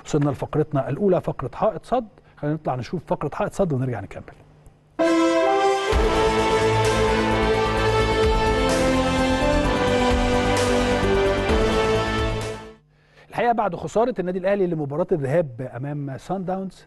وصلنا لفقرتنا الاولى فقره حائط صد خلينا نطلع نشوف فقره حائط صد ونرجع نكمل الحقيقه بعد خساره النادي الاهلي لمباراه الذهاب امام سان داونز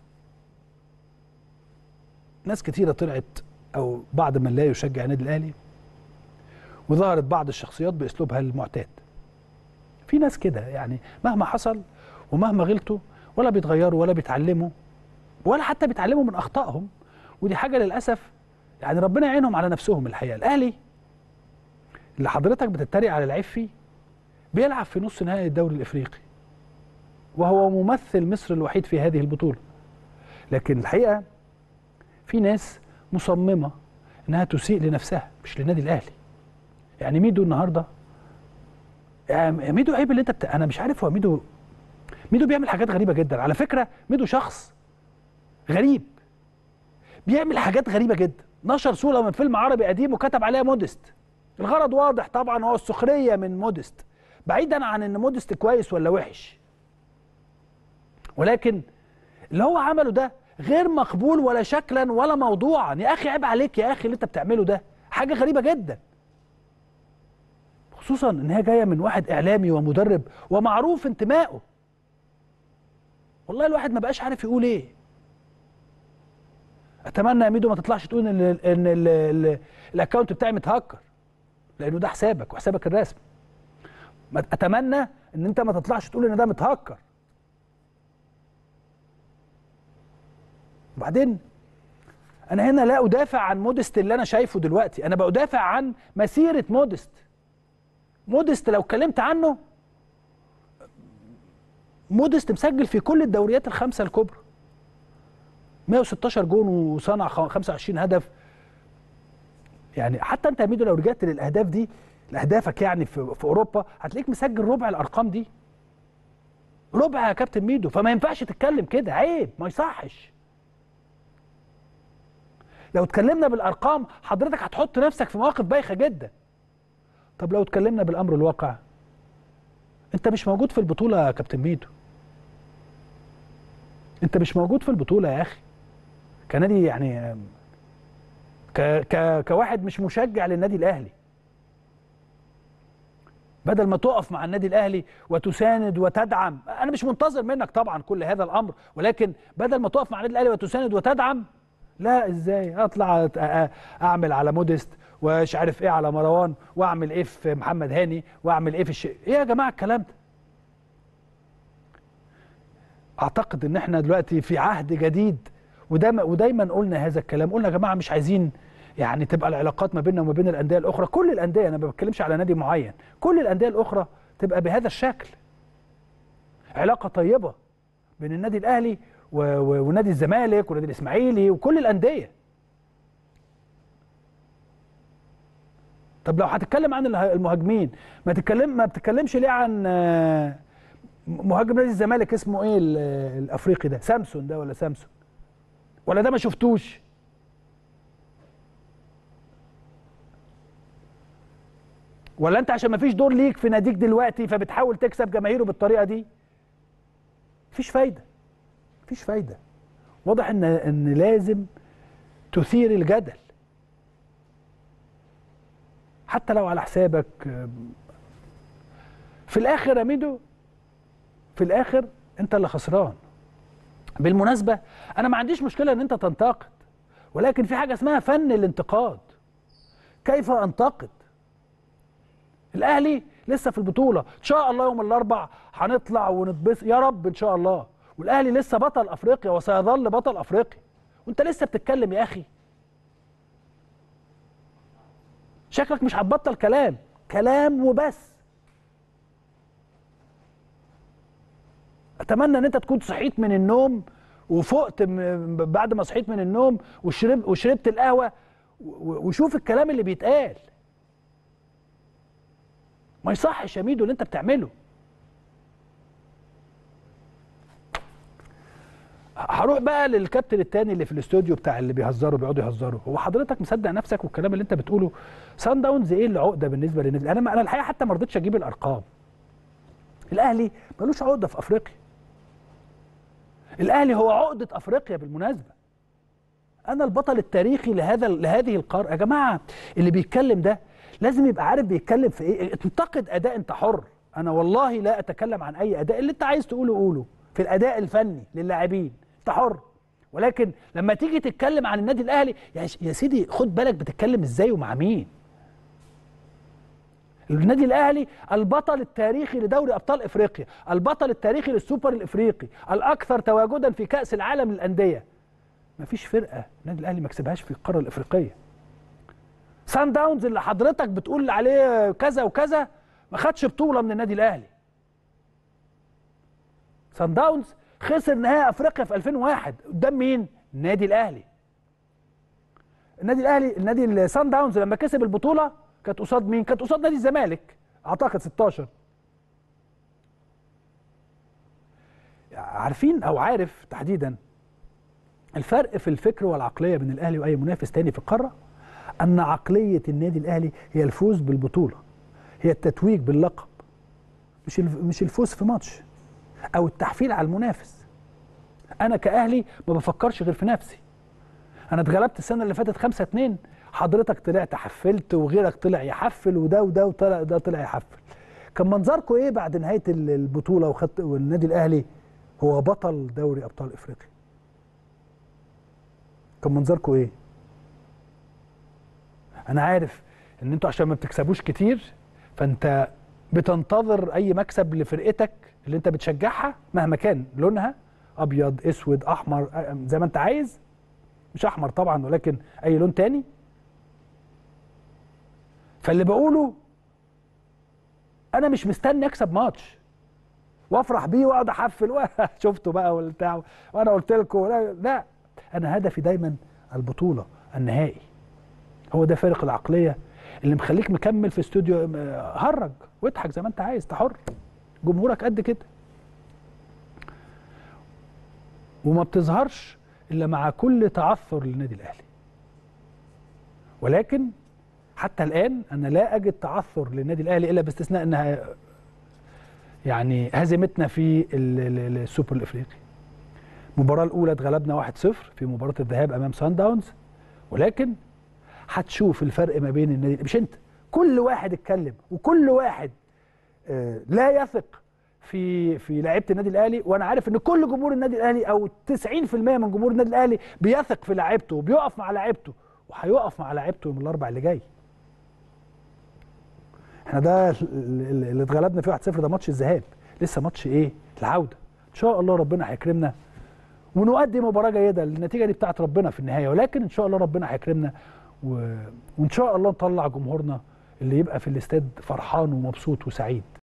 ناس كتيره طلعت او بعض من لا يشجع النادي الاهلي وظهرت بعض الشخصيات باسلوبها المعتاد في ناس كده يعني مهما حصل ومهما غلطوا ولا بيتغيروا ولا بيتعلموا ولا حتى بيتعلموا من اخطائهم ودي حاجه للاسف يعني ربنا يعينهم على نفسهم الحقيقه الاهلي اللي حضرتك بتتريق على العيب فيه بيلعب في نص نهائي الدوري الافريقي وهو ممثل مصر الوحيد في هذه البطوله لكن الحقيقه في ناس مصممه انها تسيء لنفسها مش للنادي الاهلي يعني ميدو النهارده يعني ميدو عيب اللي انت بت... انا مش عارف هو ميدو ميدو بيعمل حاجات غريبه جدا على فكره ميدو شخص غريب بيعمل حاجات غريبه جدا نشر صوره من فيلم عربي قديم وكتب عليها مودست الغرض واضح طبعا هو السخريه من مودست بعيدا عن ان مودست كويس ولا وحش ولكن اللي هو عمله ده غير مقبول ولا شكلا ولا موضوعا يا اخي عيب عليك يا اخي اللي انت بتعمله ده حاجه غريبه جدا خصوصا ان هي جايه من واحد اعلامي ومدرب ومعروف انتمائه والله الواحد ما بقاش عارف يقول ايه اتمنى يا ميدو ما تطلعش تقول ان ال ان ال ال الاكونت بتاعي متهكر لانه ده حسابك وحسابك الرسمي اتمنى ان انت ما تطلعش تقول ان ده متهكر وبعدين انا هنا لا ادافع عن مودست اللي انا شايفه دلوقتي انا بدافع عن مسيره مودست مودست لو اتكلمت عنه مودست مسجل في كل الدوريات الخمسه الكبرى 116 جون وصنع 25 هدف يعني حتى انت يا ميدو لو رجعت للاهداف دي لاهدافك يعني في, في اوروبا هتلاقيك مسجل ربع الارقام دي ربع يا كابتن ميدو فما ينفعش تتكلم كده عيب ما يصحش لو اتكلمنا بالارقام حضرتك هتحط نفسك في مواقف بايخه جدا طب لو اتكلمنا بالامر الواقع انت مش موجود في البطوله يا كابتن ميدو انت مش موجود في البطوله يا اخي كنادي يعني ك ك كواحد مش مشجع للنادي الاهلي بدل ما تقف مع النادي الاهلي وتساند وتدعم انا مش منتظر منك طبعا كل هذا الامر ولكن بدل ما تقف مع النادي الاهلي وتساند وتدعم لا ازاي اطلع اعمل على مودست ومش عارف ايه على مروان واعمل ايه في محمد هاني واعمل ايه في الشيء ايه يا جماعه الكلام ده اعتقد ان احنا دلوقتي في عهد جديد ودايما ودايما قلنا هذا الكلام قلنا يا جماعه مش عايزين يعني تبقى العلاقات ما بيننا وما بين الانديه الاخرى كل الانديه انا ما بتكلمش على نادي معين كل الانديه الاخرى تبقى بهذا الشكل علاقه طيبه بين النادي الاهلي ونادي الزمالك ونادي الاسماعيلي وكل الانديه طب لو هتتكلم عن المهاجمين ما تتكلم ما بتتكلمش ليه عن مهاجم نادي الزمالك اسمه ايه الافريقي ده سامسون ده ولا سامسون ولا ده ما شفتوش ولا انت عشان ما فيش دور ليك في ناديك دلوقتي فبتحاول تكسب جماهيره بالطريقه دي مفيش فايده مفيش فايده واضح ان ان لازم تثير الجدل حتى لو على حسابك في الاخر يا ميدو في الاخر انت اللي خسران بالمناسبه انا ما عنديش مشكله ان انت تنتقد ولكن في حاجه اسمها فن الانتقاد كيف انتقد الاهلي لسه في البطوله ان شاء الله يوم الاربع هنطلع ونتبسط يا رب ان شاء الله والاهلي لسه بطل افريقيا وسيظل بطل افريقيا وانت لسه بتتكلم يا اخي شكلك مش هتبطل كلام كلام وبس اتمنى ان انت تكون صحيت من النوم وفقت بعد ما صحيت من النوم وشرب وشربت القهوه وشوف الكلام اللي بيتقال ما يصحش يا ميدو اللي انت بتعمله هروح بقى للكابتن التاني اللي في الاستوديو بتاع اللي بيهزروا بيقعدوا يهزروا هو حضرتك مصدق نفسك والكلام اللي انت بتقوله سان داونز ايه اللي عقده بالنسبه للنادي انا انا الحقيقه حتى ما رضيتش اجيب الارقام الاهلي ملوش عقده في افريقيا الاهلي هو عقده افريقيا بالمناسبه انا البطل التاريخي لهذا لهذه القاره يا جماعه اللي بيتكلم ده لازم يبقى عارف بيتكلم في ايه تنتقد اداء انت حر انا والله لا اتكلم عن اي اداء اللي انت عايز تقوله قوله في الاداء الفني للاعبين انت حر ولكن لما تيجي تتكلم عن النادي الاهلي يعني يا سيدي خد بالك بتتكلم ازاي ومع مين النادي الاهلي البطل التاريخي لدوري ابطال افريقيا البطل التاريخي للسوبر الافريقي الاكثر تواجدا في كاس العالم للانديه مفيش فرقه النادي الاهلي ما كسبهاش في القاره الافريقيه سان داونز اللي حضرتك بتقول عليه كذا وكذا ما خدش بطوله من النادي الاهلي سان داونز خسر نهائي افريقيا في 2001 قدام مين النادي الاهلي النادي الاهلي النادي سان داونز لما كسب البطوله كانت قصاد مين كانت قصاد نادي الزمالك اعتقد 16 عارفين او عارف تحديدا الفرق في الفكر والعقليه بين الاهلي واي منافس تاني في القاره ان عقليه النادي الاهلي هي الفوز بالبطوله هي التتويج باللقب مش مش الفوز في ماتش او التحفيل على المنافس انا كاهلي ما بفكرش غير في نفسي انا اتغلبت السنه اللي فاتت 5 2 حضرتك طلعت حفلت وغيرك طلع يحفل وده وده وطلع ده طلع يحفل كان منظركم ايه بعد نهايه البطوله وخدت والنادي الاهلي هو بطل دوري ابطال افريقيا كان منظركم ايه انا عارف ان انتوا عشان ما بتكسبوش كتير فانت بتنتظر اي مكسب لفرقتك اللي انت بتشجعها مهما كان لونها ابيض اسود احمر زي ما انت عايز مش احمر طبعا ولكن اي لون تاني فاللي بقوله انا مش مستني اكسب ماتش وافرح بيه واقعد احفل شفته بقى والبتاع وانا قلت لكم لا, لا انا هدفي دايما البطوله النهائي هو ده فارق العقليه اللي مخليك مكمل في استوديو هرج واضحك زي ما انت عايز تحر جمهورك قد كده وما بتظهرش الا مع كل تعثر للنادي الاهلي ولكن حتى الان انا لا اجد تعثر للنادي الاهلي الا باستثناء انها يعني هزمتنا في السوبر الافريقي المباراه الاولى اتغلبنا 1-0 في مباراه الذهاب امام سان داونز ولكن هتشوف الفرق ما بين النادي مش انت كل واحد اتكلم وكل واحد آه لا يثق في في لعيبه النادي الاهلي وانا عارف ان كل جمهور النادي الاهلي او 90% من جمهور النادي الاهلي بيثق في لعيبته وبيقف مع لعيبته وهيقف مع لعيبته يوم الاربع اللي جاي احنا ده اللي اتغلبنا فيه 1-0 ده ماتش الذهاب لسه ماتش ايه العوده ان شاء الله ربنا هيكرمنا ونؤدي مباراه جيده النتيجه دي بتاعت ربنا في النهايه ولكن ان شاء الله ربنا هيكرمنا و... وان شاء الله نطلع جمهورنا اللي يبقى في الاستاد فرحان ومبسوط وسعيد